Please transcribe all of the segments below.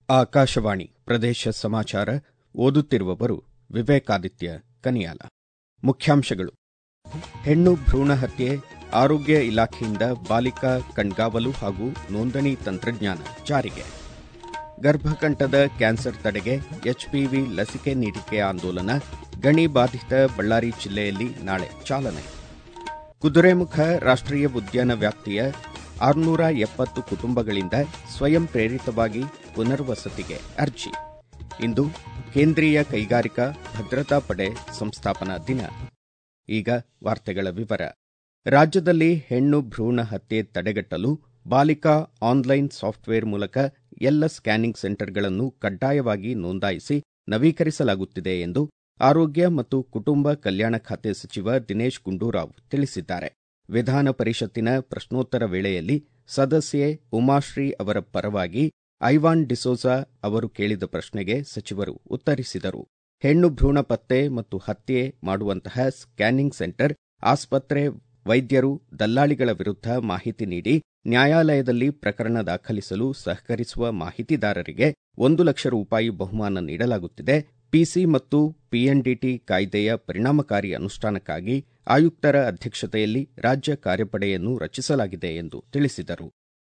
ಆಕಾಶವಾಣಿ ಪ್ರದೇಶ ಸಮಾಚಾರ ಓದುತ್ತಿರುವವರು ವಿವೇಕಾದಿತ್ಯ ಕನಿಯಾಲ ಮುಖ್ಯಾಂಶಗಳು ಹೆಣ್ಣು ಭ್ರೂಣ ಹತ್ಯೆ ಆರೋಗ್ಯ ಇಲಾಖೆಯಿಂದ ಬಾಲಿಕಾ ಕಣ್ಗಾವಲು ಹಾಗೂ ನೋಂದಣಿ ತಂತ್ರಜ್ಞಾನ ಜಾರಿಗೆ ಗರ್ಭಕಂಠದ ಕ್ಯಾನ್ಸರ್ ತಡೆಗೆ ಎಚ್ಪಿವಿ ಲಸಿಕೆ ನೀಡಿಕೆ ಆಂದೋಲನ ಗಣಿ ಬಾಧಿತ ಬಳ್ಳಾರಿ ಜಿಲ್ಲೆಯಲ್ಲಿ ನಾಳೆ ಚಾಲನೆ ಕುದುರೆಮುಖ ರಾಷ್ಟ್ರೀಯ ಉದ್ಯಾನ ವ್ಯಾಪ್ತಿಯ ಆರುನೂರ ಎಪ್ಪತ್ತು ಕುಟುಂಬಗಳಿಂದ ಸ್ವಯಂ ಪ್ರೇರಿತವಾಗಿ ಪುನರ್ವಸತಿಗೆ ಅರ್ಜಿ ಇಂದು ಕೇಂದ್ರೀಯ ಕೈಗಾರಿಕಾ ಭದ್ರತಾ ಪಡೆ ಸಂಸ್ಥಾಪನಾ ದಿನ ಈಗ ವಾರ್ತೆಗಳ ವಿವರ ರಾಜ್ಯದಲ್ಲಿ ಹೆಣ್ಣು ಭ್ರೂಣ ಹತ್ಯೆ ತಡೆಗಟ್ಟಲು ಬಾಲಿಕಾ ಆನ್ಲೈನ್ ಸಾಫ್ಟ್ವೇರ್ ಮೂಲಕ ಎಲ್ಲ ಸ್ಕ್ಯಾನಿಂಗ್ ಸೆಂಟರ್ಗಳನ್ನು ಕಡ್ಡಾಯವಾಗಿ ನೋಂದಾಯಿಸಿ ನವೀಕರಿಸಲಾಗುತ್ತಿದೆ ಎಂದು ಆರೋಗ್ಯ ಮತ್ತು ಕುಟುಂಬ ಕಲ್ಯಾಣ ಖಾತೆ ಸಚಿವ ದಿನೇಶ್ ಗುಂಡೂರಾವ್ ತಿಳಿಸಿದ್ದಾರೆ ವಿಧಾನ ಪರಿಷತ್ತಿನ ಪ್ರಶ್ನೋತ್ತರ ವೇಳೆಯಲ್ಲಿ ಸದಸ್ಯೆ ಉಮಾಶ್ರೀ ಅವರ ಪರವಾಗಿ ಐವಾನ್ ಡಿಸೋಜಾ ಅವರು ಕೇಳಿದ ಪ್ರಶ್ನೆಗೆ ಸಚಿವರು ಉತ್ತರಿಸಿದರು ಹೆಣ್ಣು ಭ್ರೂಣ ಪತ್ತೆ ಮತ್ತು ಹತ್ಯೆ ಮಾಡುವಂತಹ ಸ್ಕ್ಯಾನಿಂಗ್ ಸೆಂಟರ್ ಆಸ್ಪತ್ರೆ ವೈದ್ಯರು ದಲ್ಲಾಳಿಗಳ ವಿರುದ್ಧ ಮಾಹಿತಿ ನೀಡಿ ನ್ಯಾಯಾಲಯದಲ್ಲಿ ಪ್ರಕರಣ ದಾಖಲಿಸಲು ಸಹಕರಿಸುವ ಮಾಹಿತಿದಾರರಿಗೆ ಒಂದು ಲಕ್ಷ ರೂಪಾಯಿ ಬಹುಮಾನ ನೀಡಲಾಗುತ್ತಿದೆ ಪಿಸಿ ಮತ್ತು ಪಿಎನ್ಡಿಟಿ ಕಾಯ್ದೆಯ ಪರಿಣಾಮಕಾರಿ ಅನುಷ್ಠಾನಕ್ಕಾಗಿ ಆಯುಕ್ತರ ಅಧ್ಯಕ್ಷತೆಯಲ್ಲಿ ರಾಜ್ಯ ಕಾರ್ಯಪಡೆಯನ್ನು ರಚಿಸಲಾಗಿದೆ ಎಂದು ತಿಳಿಸಿದರು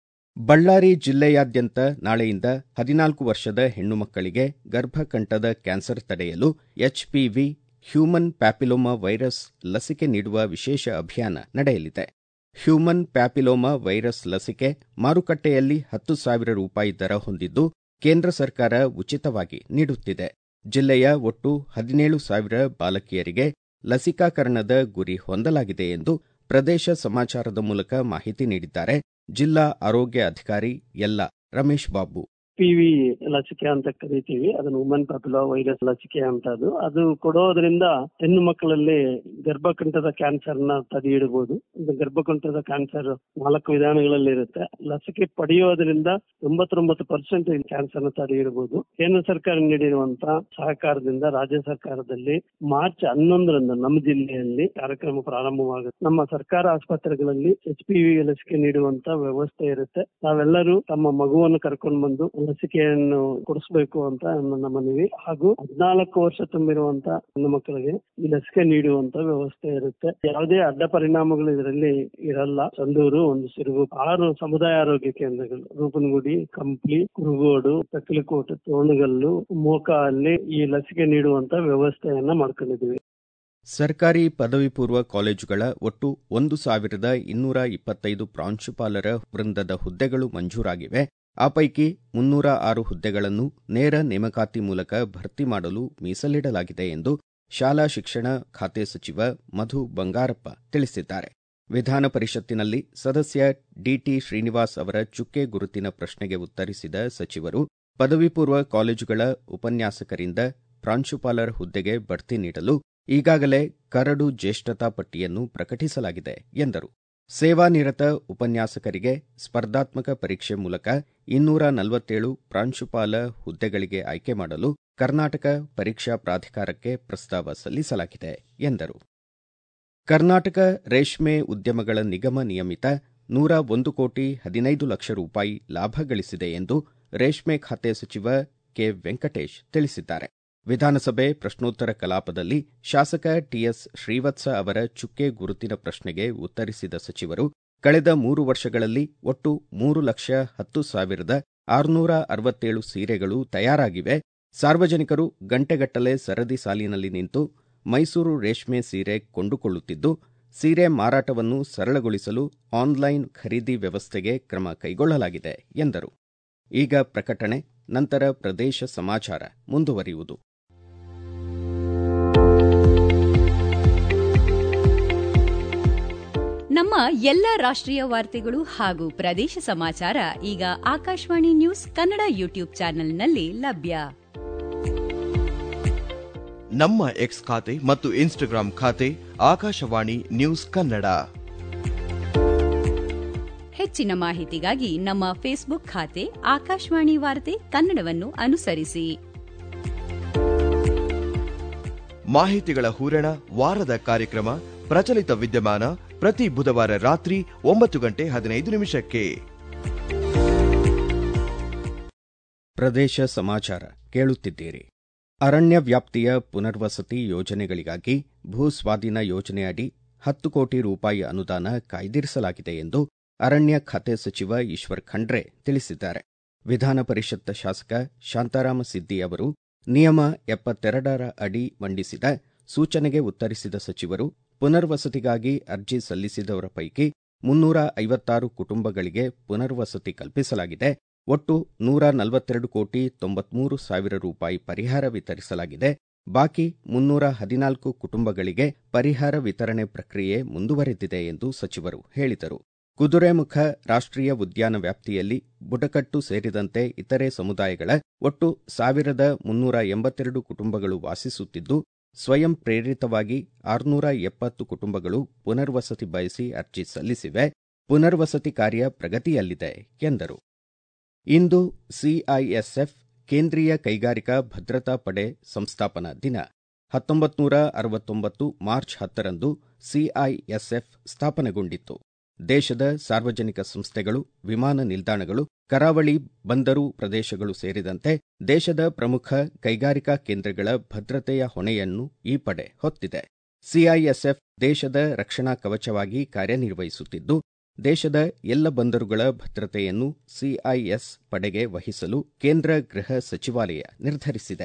ಬಳ್ಳಾರಿ ಜಿಲ್ಲೆಯಾದ್ಯಂತ ನಾಳೆಯಿಂದ ಹದಿನಾಲ್ಕು ವರ್ಷದ ಹೆಣ್ಣು ಮಕ್ಕಳಿಗೆ ಗರ್ಭಕಂಠದ ಕ್ಯಾನ್ಸರ್ ತಡೆಯಲು ಎಚ್ಪಿವಿ ಹ್ಯೂಮನ್ ಪ್ಯಾಪಿಲೋಮಾ ವೈರಸ್ ಲಸಿಕೆ ನೀಡುವ ವಿಶೇಷ ಅಭಿಯಾನ ನಡೆಯಲಿದೆ ಹ್ಯೂಮನ್ ಪ್ಯಾಪಿಲೋಮಾ ವೈರಸ್ ಲಸಿಕೆ ಮಾರುಕಟ್ಟೆಯಲ್ಲಿ ಹತ್ತು ಸಾವಿರ ರೂಪಾಯಿ ದರ ಹೊಂದಿದ್ದು ಕೇಂದ್ರ ಸರ್ಕಾರ ಉಚಿತವಾಗಿ ನೀಡುತ್ತಿದೆ ಜಿಲ್ಲೆಯ ಒಟ್ಟು ಹದಿನೇಳು ಸಾವಿರ ಬಾಲಕಿಯರಿಗೆ ಲಸಿಕಾಕರಣದ ಗುರಿ ಹೊಂದಲಾಗಿದೆ ಎಂದು ಪ್ರದೇಶ ಸಮಾಚಾರದ ಮೂಲಕ ಮಾಹಿತಿ ನೀಡಿದ್ದಾರೆ ಜಿಲ್ಲಾ ಆರೋಗ್ಯ ಅಧಿಕಾರಿ ಯಲ್ಲಾ ರಮೇಶ್ ಬಾಬು ಪಿವಿ ಲಸಿಕೆ ಅಂತ ಕರಿತೀವಿ ಅದನ್ನು ವುಮನ್ ಪಾಪ್ಯುಲಾ ವೈರಸ್ ಲಸಿಕೆ ಅಂತ ಅದು ಅದು ಕೊಡೋದ್ರಿಂದ ಹೆಣ್ಣು ಮಕ್ಕಳಲ್ಲಿ ಗರ್ಭಕಂಠದ ಕ್ಯಾನ್ಸರ್ ನ ತಡೆ ಇಡಬಹುದು ಗರ್ಭಕಂಠದ ಕ್ಯಾನ್ಸರ್ ನಾಲ್ಕು ವಿಧಾನಗಳಲ್ಲಿ ಇರುತ್ತೆ ಲಸಿಕೆ ಪಡೆಯೋದ್ರಿಂದ ತೊಂಬತ್ತೊಂಬತ್ತು ಪರ್ಸೆಂಟ್ ಕ್ಯಾನ್ಸರ್ ನ ತಡೆ ಇಡಬಹುದು ಕೇಂದ್ರ ಸರ್ಕಾರ ನೀಡಿರುವಂತ ಸಹಕಾರದಿಂದ ರಾಜ್ಯ ಸರ್ಕಾರದಲ್ಲಿ ಮಾರ್ಚ್ ಹನ್ನೊಂದರಂದು ನಮ್ಮ ಜಿಲ್ಲೆಯಲ್ಲಿ ಕಾರ್ಯಕ್ರಮ ಪ್ರಾರಂಭವಾಗುತ್ತೆ ನಮ್ಮ ಸರ್ಕಾರ ಆಸ್ಪತ್ರೆಗಳಲ್ಲಿ ಎಚ್ ಪಿ ವಿ ಲಸಿಕೆ ನೀಡುವಂತ ವ್ಯವಸ್ಥೆ ಇರುತ್ತೆ ನಾವೆಲ್ಲರೂ ತಮ್ಮ ಮಗುವನ್ನು ಕರ್ಕೊಂಡು ಬಂದು ಲಸಿಕೆಯನ್ನು ಕೊಡಿಸಬೇಕು ಅಂತ ನನ್ನ ಮನವಿ ಹಾಗೂ ಹದಿನಾಲ್ಕು ವರ್ಷ ತುಂಬಿರುವಂತ ಹೆಣ್ಣು ಮಕ್ಕಳಿಗೆ ಈ ಲಸಿಕೆ ನೀಡುವಂತ ವ್ಯವಸ್ಥೆ ಇರುತ್ತೆ ಯಾವುದೇ ಅಡ್ಡ ಪರಿಣಾಮಗಳು ಇದರಲ್ಲಿ ಇರಲ್ಲ ಸಂದೂರು ಒಂದು ಸಿರುಗು ಆರು ಸಮುದಾಯ ಆರೋಗ್ಯ ಕೇಂದ್ರಗಳು ರೂಪನಗುಡಿ ಕಂಪ್ಲಿ ಕುರುಗೋಡು ತಕ್ಕಲಕೋಟೆ ತೋಣಗಲ್ಲು ಮೋಕ ಅಲ್ಲಿ ಈ ಲಸಿಕೆ ನೀಡುವಂತ ವ್ಯವಸ್ಥೆಯನ್ನ ಮಾಡ್ಕೊಂಡಿದ್ದೀವಿ ಸರ್ಕಾರಿ ಪದವಿ ಪೂರ್ವ ಕಾಲೇಜುಗಳ ಒಟ್ಟು ಒಂದು ಸಾವಿರದ ಇನ್ನೂರ ಇಪ್ಪತ್ತೈದು ಪ್ರಾಂಶುಪಾಲರ ವೃಂದದ ಹುದ್ದೆಗಳು ಮಂಜೂರಾಗಿವೆ ಆ ಪೈಕಿ ಮುನ್ನೂರ ಆರು ಹುದ್ದೆಗಳನ್ನು ನೇರ ನೇಮಕಾತಿ ಮೂಲಕ ಭರ್ತಿ ಮಾಡಲು ಮೀಸಲಿಡಲಾಗಿದೆ ಎಂದು ಶಾಲಾ ಶಿಕ್ಷಣ ಖಾತೆ ಸಚಿವ ಮಧು ಬಂಗಾರಪ್ಪ ತಿಳಿಸಿದ್ದಾರೆ ವಿಧಾನ ಪರಿಷತ್ತಿನಲ್ಲಿ ಸದಸ್ಯ ಡಿಟಿ ಶ್ರೀನಿವಾಸ್ ಅವರ ಚುಕ್ಕೆ ಗುರುತಿನ ಪ್ರಶ್ನೆಗೆ ಉತ್ತರಿಸಿದ ಸಚಿವರು ಪದವಿ ಪೂರ್ವ ಕಾಲೇಜುಗಳ ಉಪನ್ಯಾಸಕರಿಂದ ಪ್ರಾಂಶುಪಾಲರ ಹುದ್ದೆಗೆ ಬಡ್ತಿ ನೀಡಲು ಈಗಾಗಲೇ ಕರಡು ಜ್ಯೇಷ್ಠತಾ ಪಟ್ಟಿಯನ್ನು ಪ್ರಕಟಿಸಲಾಗಿದೆ ಎಂದರು ಸೇವಾನಿರತ ಉಪನ್ಯಾಸಕರಿಗೆ ಸ್ಪರ್ಧಾತ್ಮಕ ಪರೀಕ್ಷೆ ಮೂಲಕ ಇನ್ನೂರ ನಲವತ್ತೇಳು ಪ್ರಾಂಶುಪಾಲ ಹುದ್ದೆಗಳಿಗೆ ಆಯ್ಕೆ ಮಾಡಲು ಕರ್ನಾಟಕ ಪರೀಕ್ಷಾ ಪ್ರಾಧಿಕಾರಕ್ಕೆ ಪ್ರಸ್ತಾವ ಸಲ್ಲಿಸಲಾಗಿದೆ ಎಂದರು ಕರ್ನಾಟಕ ರೇಷ್ಮೆ ಉದ್ಯಮಗಳ ನಿಗಮ ನಿಯಮಿತ ನೂರ ಒಂದು ಕೋಟಿ ಹದಿನೈದು ಲಕ್ಷ ರೂಪಾಯಿ ಲಾಭ ಗಳಿಸಿದೆ ಎಂದು ರೇಷ್ಮೆ ಖಾತೆ ಸಚಿವ ಕೆ ವೆಂಕಟೇಶ್ ತಿಳಿಸಿದ್ದಾರೆ ವಿಧಾನಸಭೆ ಪ್ರಶ್ನೋತ್ತರ ಕಲಾಪದಲ್ಲಿ ಶಾಸಕ ಟಿಎಸ್ ಶ್ರೀವತ್ಸ ಅವರ ಚುಕ್ಕೆ ಗುರುತಿನ ಪ್ರಶ್ನೆಗೆ ಉತ್ತರಿಸಿದ ಸಚಿವರು ಕಳೆದ ಮೂರು ವರ್ಷಗಳಲ್ಲಿ ಒಟ್ಟು ಮೂರು ಲಕ್ಷ ಹತ್ತು ಸಾವಿರದ ಆರುನೂರ ಅರವತ್ತೇಳು ಸೀರೆಗಳು ತಯಾರಾಗಿವೆ ಸಾರ್ವಜನಿಕರು ಗಂಟೆಗಟ್ಟಲೆ ಸರದಿ ಸಾಲಿನಲ್ಲಿ ನಿಂತು ಮೈಸೂರು ರೇಷ್ಮೆ ಸೀರೆ ಕೊಂಡುಕೊಳ್ಳುತ್ತಿದ್ದು ಸೀರೆ ಮಾರಾಟವನ್ನು ಸರಳಗೊಳಿಸಲು ಆನ್ಲೈನ್ ಖರೀದಿ ವ್ಯವಸ್ಥೆಗೆ ಕ್ರಮ ಕೈಗೊಳ್ಳಲಾಗಿದೆ ಎಂದರು ಈಗ ಪ್ರಕಟಣೆ ನಂತರ ಪ್ರದೇಶ ಸಮಾಚಾರ ಮುಂದುವರಿಯುವುದು ನಮ್ಮ ಎಲ್ಲ ರಾಷ್ಟ್ರೀಯ ವಾರ್ತೆಗಳು ಹಾಗೂ ಪ್ರದೇಶ ಸಮಾಚಾರ ಈಗ ಆಕಾಶವಾಣಿ ನ್ಯೂಸ್ ಕನ್ನಡ ಯೂಟ್ಯೂಬ್ ಚಾನೆಲ್ನಲ್ಲಿ ಲಭ್ಯ ನಮ್ಮ ಎಕ್ಸ್ ಖಾತೆ ಮತ್ತು ಇನ್ಸ್ಟಾಗ್ರಾಂ ಖಾತೆ ಆಕಾಶವಾಣಿ ನ್ಯೂಸ್ ಕನ್ನಡ ಹೆಚ್ಚಿನ ಮಾಹಿತಿಗಾಗಿ ನಮ್ಮ ಫೇಸ್ಬುಕ್ ಖಾತೆ ಆಕಾಶವಾಣಿ ವಾರ್ತೆ ಕನ್ನಡವನ್ನು ಅನುಸರಿಸಿ ಮಾಹಿತಿಗಳ ಹೂರಣ ವಾರದ ಕಾರ್ಯಕ್ರಮ ಪ್ರಚಲಿತ ವಿದ್ಯಮಾನ ಪ್ರತಿ ಬುಧವಾರ ರಾತ್ರಿ ಒಂಬತ್ತು ಗಂಟೆ ಹದಿನೈದು ನಿಮಿಷಕ್ಕೆ ಪ್ರದೇಶ ಸಮಾಚಾರ ಕೇಳುತ್ತಿದ್ದೀರಿ ಅರಣ್ಯ ವ್ಯಾಪ್ತಿಯ ಪುನರ್ವಸತಿ ಯೋಜನೆಗಳಿಗಾಗಿ ಭೂ ಸ್ವಾಧೀನ ಯೋಜನೆಯಡಿ ಹತ್ತು ಕೋಟಿ ರೂಪಾಯಿ ಅನುದಾನ ಕಾಯ್ದಿರಿಸಲಾಗಿದೆ ಎಂದು ಅರಣ್ಯ ಖಾತೆ ಸಚಿವ ಈಶ್ವರ್ ಖಂಡ್ರೆ ತಿಳಿಸಿದ್ದಾರೆ ವಿಧಾನ ಪರಿಷತ್ ಶಾಸಕ ಶಾಂತಾರಾಮ ಸಿದ್ದಿ ಅವರು ನಿಯಮ ಎಪ್ಪತ್ತೆರಡರ ಅಡಿ ಮಂಡಿಸಿದ ಸೂಚನೆಗೆ ಉತ್ತರಿಸಿದ ಸಚಿವರು ಪುನರ್ವಸತಿಗಾಗಿ ಅರ್ಜಿ ಸಲ್ಲಿಸಿದವರ ಪೈಕಿ ಮುನ್ನೂರ ಐವತ್ತಾರು ಕುಟುಂಬಗಳಿಗೆ ಪುನರ್ವಸತಿ ಕಲ್ಪಿಸಲಾಗಿದೆ ಒಟ್ಟು ನೂರ ನಲವತ್ತೆರಡು ಕೋಟಿ ತೊಂಬತ್ಮೂರು ಸಾವಿರ ರೂಪಾಯಿ ಪರಿಹಾರ ವಿತರಿಸಲಾಗಿದೆ ಬಾಕಿ ಮುನ್ನೂರ ಹದಿನಾಲ್ಕು ಕುಟುಂಬಗಳಿಗೆ ಪರಿಹಾರ ವಿತರಣೆ ಪ್ರಕ್ರಿಯೆ ಮುಂದುವರೆದಿದೆ ಎಂದು ಸಚಿವರು ಹೇಳಿದರು ಕುದುರೆಮುಖ ರಾಷ್ಟ್ರೀಯ ಉದ್ಯಾನ ವ್ಯಾಪ್ತಿಯಲ್ಲಿ ಬುಡಕಟ್ಟು ಸೇರಿದಂತೆ ಇತರೆ ಸಮುದಾಯಗಳ ಒಟ್ಟು ಸಾವಿರದ ಮುನ್ನೂರ ಎಂಬತ್ತೆರಡು ಕುಟುಂಬಗಳು ವಾಸಿಸುತ್ತಿದ್ದು ಸ್ವಯಂ ಪ್ರೇರಿತವಾಗಿ ಆರುನೂರ ಎಪ್ಪತ್ತು ಕುಟುಂಬಗಳು ಪುನರ್ವಸತಿ ಬಯಸಿ ಅರ್ಜಿ ಸಲ್ಲಿಸಿವೆ ಪುನರ್ವಸತಿ ಕಾರ್ಯ ಪ್ರಗತಿಯಲ್ಲಿದೆ ಎಂದರು ಇಂದು ಸಿಐಎಸ್ಎಫ್ ಕೇಂದ್ರೀಯ ಕೈಗಾರಿಕಾ ಭದ್ರತಾ ಪಡೆ ಸಂಸ್ಥಾಪನಾ ದಿನ ಹತ್ತೊಂಬತ್ತು ನೂರ ಅರವತ್ತೊಂಬತ್ತು ಮಾರ್ಚ್ ಹತ್ತರಂದು ಸಿಐಎಸ್ಎಫ್ ಸ್ಥಾಪನೆಗೊಂಡಿತ್ತು ದೇಶದ ಸಾರ್ವಜನಿಕ ಸಂಸ್ಥೆಗಳು ವಿಮಾನ ನಿಲ್ದಾಣಗಳು ಕರಾವಳಿ ಬಂದರು ಪ್ರದೇಶಗಳು ಸೇರಿದಂತೆ ದೇಶದ ಪ್ರಮುಖ ಕೈಗಾರಿಕಾ ಕೇಂದ್ರಗಳ ಭದ್ರತೆಯ ಹೊಣೆಯನ್ನು ಈ ಪಡೆ ಹೊತ್ತಿದೆ ಸಿಐಎಸ್ಎಫ್ ದೇಶದ ರಕ್ಷಣಾ ಕವಚವಾಗಿ ಕಾರ್ಯನಿರ್ವಹಿಸುತ್ತಿದ್ದು ದೇಶದ ಎಲ್ಲ ಬಂದರುಗಳ ಭದ್ರತೆಯನ್ನು ಸಿಐಎಸ್ ಪಡೆಗೆ ವಹಿಸಲು ಕೇಂದ್ರ ಗೃಹ ಸಚಿವಾಲಯ ನಿರ್ಧರಿಸಿದೆ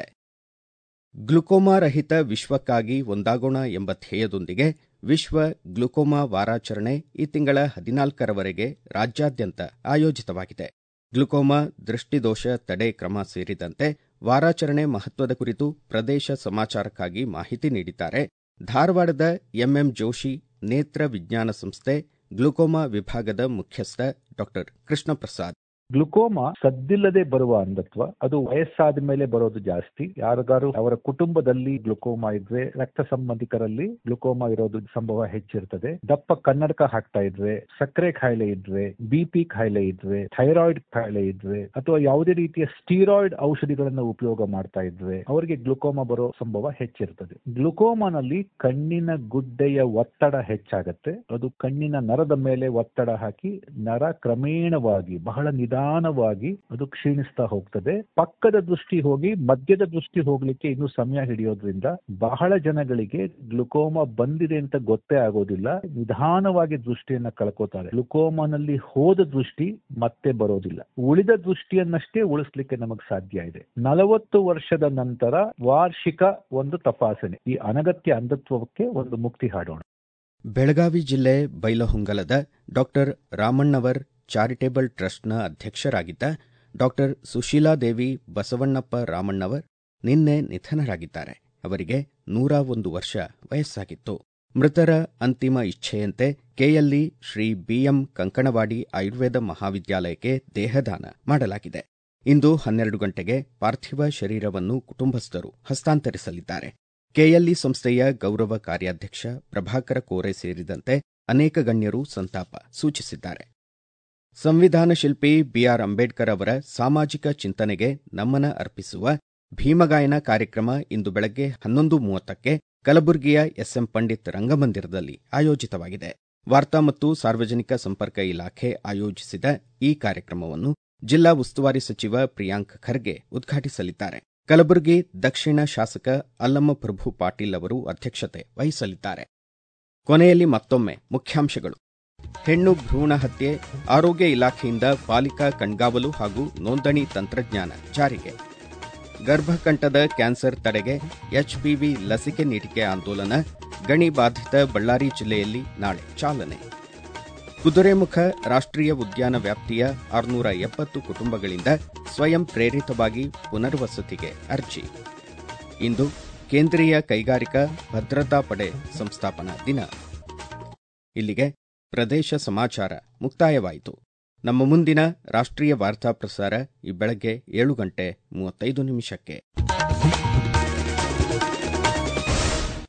ಗ್ಲುಕೋಮಾ ರಹಿತ ವಿಶ್ವಕ್ಕಾಗಿ ಒಂದಾಗೋಣ ಎಂಬ ಧ್ಯೇಯದೊಂದಿಗೆ ವಿಶ್ವ ಗ್ಲುಕೋಮಾ ವಾರಾಚರಣೆ ಈ ತಿಂಗಳ ಹದಿನಾಲ್ಕರವರೆಗೆ ರಾಜ್ಯಾದ್ಯಂತ ಆಯೋಜಿತವಾಗಿದೆ ಗ್ಲುಕೋಮಾ ದೃಷ್ಟಿದೋಷ ತಡೆ ಕ್ರಮ ಸೇರಿದಂತೆ ವಾರಾಚರಣೆ ಮಹತ್ವದ ಕುರಿತು ಪ್ರದೇಶ ಸಮಾಚಾರಕ್ಕಾಗಿ ಮಾಹಿತಿ ನೀಡಿದ್ದಾರೆ ಧಾರವಾಡದ ಎಂಎಂ ಜೋಶಿ ನೇತ್ರ ವಿಜ್ಞಾನ ಸಂಸ್ಥೆ ಗ್ಲುಕೋಮಾ ವಿಭಾಗದ ಮುಖ್ಯಸ್ಥ ಡಾ ಕೃಷ್ಣ ಪ್ರಸಾದ್ ಗ್ಲುಕೋಮಾ ಸದ್ದಿಲ್ಲದೆ ಬರುವ ಅಂಧತ್ವ ಅದು ವಯಸ್ಸಾದ ಮೇಲೆ ಬರೋದು ಜಾಸ್ತಿ ಯಾರಿಗಾರು ಅವರ ಕುಟುಂಬದಲ್ಲಿ ಗ್ಲುಕೋಮಾ ಇದ್ರೆ ರಕ್ತ ಸಂಬಂಧಿಕರಲ್ಲಿ ಗ್ಲುಕೋಮಾ ಇರೋದು ಸಂಭವ ಹೆಚ್ಚಿರ್ತದೆ ದಪ್ಪ ಕನ್ನಡಕ ಹಾಕ್ತಾ ಇದ್ರೆ ಸಕ್ಕರೆ ಕಾಯಿಲೆ ಇದ್ರೆ ಬಿಪಿ ಕಾಯಿಲೆ ಇದ್ರೆ ಥೈರಾಯ್ಡ್ ಕಾಯಿಲೆ ಇದ್ರೆ ಅಥವಾ ಯಾವುದೇ ರೀತಿಯ ಸ್ಟೀರಾಯ್ಡ್ ಔಷಧಿಗಳನ್ನು ಉಪಯೋಗ ಮಾಡ್ತಾ ಇದ್ರೆ ಅವರಿಗೆ ಗ್ಲುಕೋಮಾ ಬರೋ ಸಂಭವ ಹೆಚ್ಚಿರ್ತದೆ ಗ್ಲುಕೋಮಾನಲ್ಲಿ ಕಣ್ಣಿನ ಗುಡ್ಡೆಯ ಒತ್ತಡ ಹೆಚ್ಚಾಗತ್ತೆ ಅದು ಕಣ್ಣಿನ ನರದ ಮೇಲೆ ಒತ್ತಡ ಹಾಕಿ ನರ ಕ್ರಮೇಣವಾಗಿ ಬಹಳ ನಿಧಾನವಾಗಿ ಅದು ಕ್ಷೀಣಿಸ್ತಾ ಹೋಗ್ತದೆ ಪಕ್ಕದ ದೃಷ್ಟಿ ಹೋಗಿ ಮಧ್ಯದ ದೃಷ್ಟಿ ಹೋಗ್ಲಿಕ್ಕೆ ಇನ್ನು ಸಮಯ ಹಿಡಿಯೋದ್ರಿಂದ ಬಹಳ ಜನಗಳಿಗೆ ಗ್ಲುಕೋಮಾ ಬಂದಿದೆ ಅಂತ ಗೊತ್ತೇ ಆಗೋದಿಲ್ಲ ನಿಧಾನವಾಗಿ ದೃಷ್ಟಿಯನ್ನ ಕಳ್ಕೋತಾರೆ ಗ್ಲುಕೋಮಾನಲ್ಲಿ ಹೋದ ದೃಷ್ಟಿ ಮತ್ತೆ ಬರೋದಿಲ್ಲ ಉಳಿದ ದೃಷ್ಟಿಯನ್ನಷ್ಟೇ ಉಳಿಸ್ಲಿಕ್ಕೆ ನಮಗ್ ಸಾಧ್ಯ ಇದೆ ನಲವತ್ತು ವರ್ಷದ ನಂತರ ವಾರ್ಷಿಕ ಒಂದು ತಪಾಸಣೆ ಈ ಅನಗತ್ಯ ಅಂಧತ್ವಕ್ಕೆ ಒಂದು ಮುಕ್ತಿ ಹಾಡೋಣ ಬೆಳಗಾವಿ ಜಿಲ್ಲೆ ಬೈಲಹೊಂಗಲದ ಡಾಕ್ಟರ್ ರಾಮಣ್ಣವರ್ ಚಾರಿಟೇಬಲ್ ಟ್ರಸ್ಟ್ನ ಅಧ್ಯಕ್ಷರಾಗಿದ್ದ ಡಾಕ್ಟರ್ ಸುಶೀಲಾದೇವಿ ಬಸವಣ್ಣಪ್ಪ ರಾಮಣ್ಣವರ್ ನಿನ್ನೆ ನಿಧನರಾಗಿದ್ದಾರೆ ಅವರಿಗೆ ನೂರ ಒಂದು ವರ್ಷ ವಯಸ್ಸಾಗಿತ್ತು ಮೃತರ ಅಂತಿಮ ಇಚ್ಛೆಯಂತೆ ಕೆಎಲ್ಇ ಶ್ರೀ ಬಿಎಂ ಕಂಕಣವಾಡಿ ಆಯುರ್ವೇದ ಮಹಾವಿದ್ಯಾಲಯಕ್ಕೆ ದೇಹದಾನ ಮಾಡಲಾಗಿದೆ ಇಂದು ಹನ್ನೆರಡು ಗಂಟೆಗೆ ಪಾರ್ಥಿವ ಶರೀರವನ್ನು ಕುಟುಂಬಸ್ಥರು ಹಸ್ತಾಂತರಿಸಲಿದ್ದಾರೆ ಕೆಎಲ್ಇ ಸಂಸ್ಥೆಯ ಗೌರವ ಕಾರ್ಯಾಧ್ಯಕ್ಷ ಪ್ರಭಾಕರ ಕೋರೆ ಸೇರಿದಂತೆ ಅನೇಕ ಗಣ್ಯರು ಸಂತಾಪ ಸೂಚಿಸಿದ್ದಾರೆ ಸಂವಿಧಾನ ಶಿಲ್ಪಿ ಬಿಆರ್ ಅಂಬೇಡ್ಕರ್ ಅವರ ಸಾಮಾಜಿಕ ಚಿಂತನೆಗೆ ನಮನ ಅರ್ಪಿಸುವ ಭೀಮಗಾಯನ ಕಾರ್ಯಕ್ರಮ ಇಂದು ಬೆಳಗ್ಗೆ ಹನ್ನೊಂದು ಮೂವತ್ತಕ್ಕೆ ಕಲಬುರಗಿಯ ಎಸ್ಎಂ ಪಂಡಿತ್ ರಂಗಮಂದಿರದಲ್ಲಿ ಆಯೋಜಿತವಾಗಿದೆ ವಾರ್ತಾ ಮತ್ತು ಸಾರ್ವಜನಿಕ ಸಂಪರ್ಕ ಇಲಾಖೆ ಆಯೋಜಿಸಿದ ಈ ಕಾರ್ಯಕ್ರಮವನ್ನು ಜಿಲ್ಲಾ ಉಸ್ತುವಾರಿ ಸಚಿವ ಪ್ರಿಯಾಂಕ್ ಖರ್ಗೆ ಉದ್ಘಾಟಿಸಲಿದ್ದಾರೆ ಕಲಬುರಗಿ ದಕ್ಷಿಣ ಶಾಸಕ ಅಲ್ಲಮ್ಮ ಪ್ರಭು ಪಾಟೀಲ್ ಅವರು ಅಧ್ಯಕ್ಷತೆ ವಹಿಸಲಿದ್ದಾರೆ ಕೊನೆಯಲ್ಲಿ ಮತ್ತೊಮ್ಮೆ ಮುಖ್ಯಾಂಶಗಳು ಹೆಣ್ಣು ಭ್ರೂಣ ಹತ್ಯೆ ಆರೋಗ್ಯ ಇಲಾಖೆಯಿಂದ ಬಾಲಿಕಾ ಕಣ್ಗಾವಲು ಹಾಗೂ ನೋಂದಣಿ ತಂತ್ರಜ್ಞಾನ ಜಾರಿಗೆ ಗರ್ಭಕಂಠದ ಕ್ಯಾನ್ಸರ್ ತಡೆಗೆ ಎಚ್ಪಿವಿ ಲಸಿಕೆ ನೀಡಿಕೆ ಆಂದೋಲನ ಗಣಿ ಬಾಧಿತ ಬಳ್ಳಾರಿ ಜಿಲ್ಲೆಯಲ್ಲಿ ನಾಳೆ ಚಾಲನೆ ಕುದುರೆಮುಖ ರಾಷ್ಟ್ರೀಯ ಉದ್ಯಾನ ವ್ಯಾಪ್ತಿಯ ಆರುನೂರ ಎಪ್ಪತ್ತು ಕುಟುಂಬಗಳಿಂದ ಸ್ವಯಂ ಪ್ರೇರಿತವಾಗಿ ಪುನರ್ವಸತಿಗೆ ಅರ್ಜಿ ಇಂದು ಕೇಂದ್ರೀಯ ಕೈಗಾರಿಕಾ ಭದ್ರತಾ ಪಡೆ ಸಂಸ್ಥಾಪನಾ ದಿನ ಇಲ್ಲಿಗೆ ಪ್ರದೇಶ ಸಮಾಚಾರ ಮುಕ್ತಾಯವಾಯಿತು ನಮ್ಮ ಮುಂದಿನ ರಾಷ್ಟ್ರೀಯ ವಾರ್ತಾ ಪ್ರಸಾರ ಈ ಬೆಳಗ್ಗೆ ಏಳು ಗಂಟೆ ಮೂವತ್ತೈದು ನಿಮಿಷಕ್ಕೆ